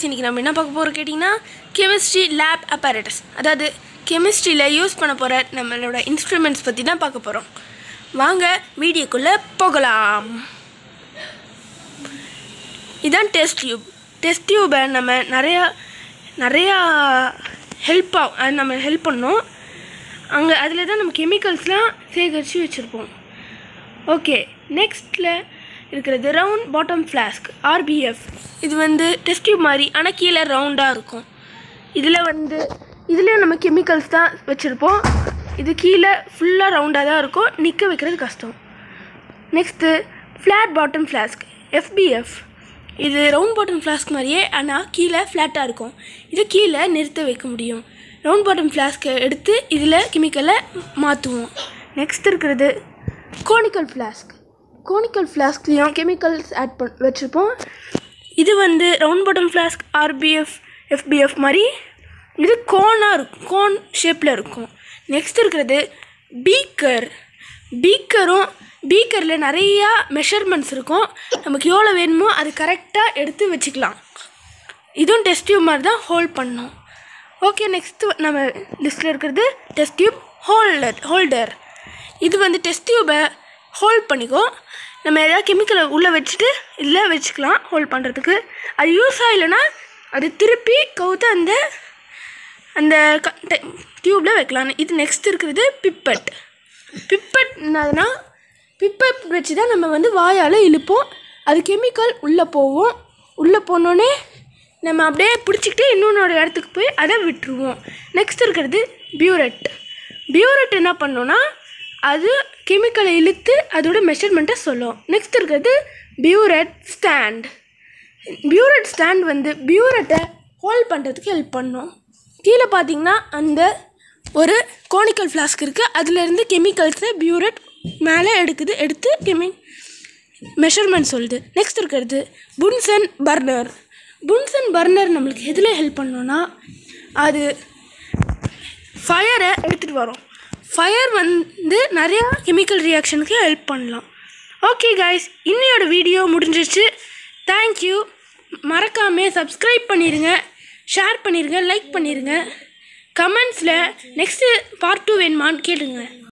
இன்றைக்கி நம்ம என்ன பார்க்க போகிறோம் கேட்டிங்கன்னா கெமிஸ்ட்ரி லேப் apparatus அதாவது கெமிஸ்ட்ரியில் யூஸ் பண்ண போகிற நம்மளோட இன்ஸ்ட்ருமெண்ட்ஸ் பற்றி தான் பார்க்க போகிறோம் வாங்க வீடியோக்குள்ளே போகலாம் இதான் டெஸ்ட் டியூப் டெஸ்ட் டியூபை நம்ம நிறையா நிறையா ஹெல்ப்பாக அது நம்ம ஹெல்ப் பண்ணோம் அங்கே அதில் தான் நம்ம கெமிக்கல்ஸ்லாம் சேகரித்து வச்சுருப்போம் ஓகே நெக்ஸ்ட்டில் இருக்கிறது ரவுண்ட் பாட்டம் ஃப்ளாஸ்க் ஆர்பிஎஃப் இது வந்து டெஸ்ட் டியூப் மாதிரி ஆனால் கீழே ரவுண்டாக இருக்கும் இதில் வந்து இதுலேயும் நம்ம கெமிக்கல்ஸ் தான் வச்சுருப்போம் இது கீழே ஃபுல்லாக ரவுண்டாக தான் இருக்கும் நிற்க வைக்கிறது கஷ்டம் next flat bottom flask FBF இது ரவுண்ட் பாட்டம் ஃப்ளாஸ்க் மாதிரியே ஆனால் கீழே ஃப்ளாட்டாக இருக்கும் இது கீழே நிறுத்த வைக்க முடியும் ரவுண்ட் பாட்டம் ஃப்ளாஸ்க்கை எடுத்து இதில் கெமிக்கலை மாற்றுவோம் நெக்ஸ்ட் இருக்கிறது கோனிக்கல் ஃப்ளாஸ்க் கோனிக்கல் ஃப்ளாஸ்க்லேயும் கெமிக்கல்ஸ் ஆட் பண் வச்சுருப்போம் இது வந்து round bottom flask RBF FBF மாதிரி இது கோனாக இருக்கும் கோன் ஷேப்பில் இருக்கும் நெக்ஸ்ட் இருக்கிறது பீக்கர் பீக்கரும் பீக்கரில் நிறையா மெஷர்மெண்ட்ஸ் இருக்கும் நமக்கு எவ்வளோ வேணுமோ அது கரெக்டாக எடுத்து வச்சுக்கலாம் இதுவும் டெஸ்ட் டியூப் மாதிரி தான் ஹோல்ட் பண்ணோம் ஓகே நெக்ஸ்ட்டு நம்ம லிஸ்ட்டில் இருக்கிறது டெஸ்ட் டியூப் ஹோல்டர் ஹோல்டர் இது வந்து டெஸ்ட் டியூபை ஹோல்ட் பண்ணிக்கோ நம்ம ஏதாவது கெமிக்கலை உள்ளே வச்சுட்டு இதில் வச்சுக்கலாம் ஹோல்ட் பண்ணுறதுக்கு அது யூஸ் ஆகலைன்னா அது திருப்பி கவுத்து அந்த அந்த டியூப்பில் வைக்கலாம் இது நெக்ஸ்ட் இருக்கிறது பிப்பட் பிப்பட் என்னதுன்னா பிப்பட் வச்சு தான் நம்ம வந்து வாயால் இழுப்போம் அது கெமிக்கல் உள்ளே போவோம் உள்ளே போனோடனே நம்ம அப்படியே பிடிச்சிக்கிட்டு இன்னொன்னோட இடத்துக்கு போய் அதை விட்டுருவோம் நெக்ஸ்ட் இருக்கிறது பியூரெட் பியூரெட் என்ன பண்ணோன்னா அது கெமிக்கலை இழுத்து அதோட மெஷர்மெண்ட்டை சொல்லும் நெக்ஸ்ட் இருக்கிறது பியூரெட் ஸ்டாண்ட் பியூரெட் ஸ்டாண்ட் வந்து பியூரெட்டை ஹோல்ட் பண்ணுறதுக்கு ஹெல்ப் பண்ணும் கீழே பார்த்தீங்கன்னா அந்த ஒரு கோனிக்கல் ஃப்ளாஸ்க் இருக்குது அதுலேருந்து கெமிக்கல்ஸை பியூரெட் மேலே எடுக்குது எடுத்து கெமி மெஷர்மெண்ட் சொல்லுது நெக்ஸ்ட் இருக்கிறது புன்சன் பர்னர் புன்சன் பர்னர் நம்மளுக்கு எதில் ஹெல்ப் பண்ணோன்னா அது ஃபயரை எடுத்துகிட்டு வரும் ஃபயர் வந்து நிறையா கெமிக்கல் ரியாக்ஷனுக்கு ஹெல்ப் பண்ணலாம் ஓகே கைஸ் இன்னையோட வீடியோ முடிஞ்சிருச்சு தேங்க்யூ மறக்காமல் சப்ஸ்கிரைப் பண்ணிடுங்க ஷேர் பண்ணிடுங்க லைக் பண்ணிடுங்க கமெண்ட்ஸில் நெக்ஸ்ட்டு பார்ட் டூ வேணுமான்னு கேளுங்க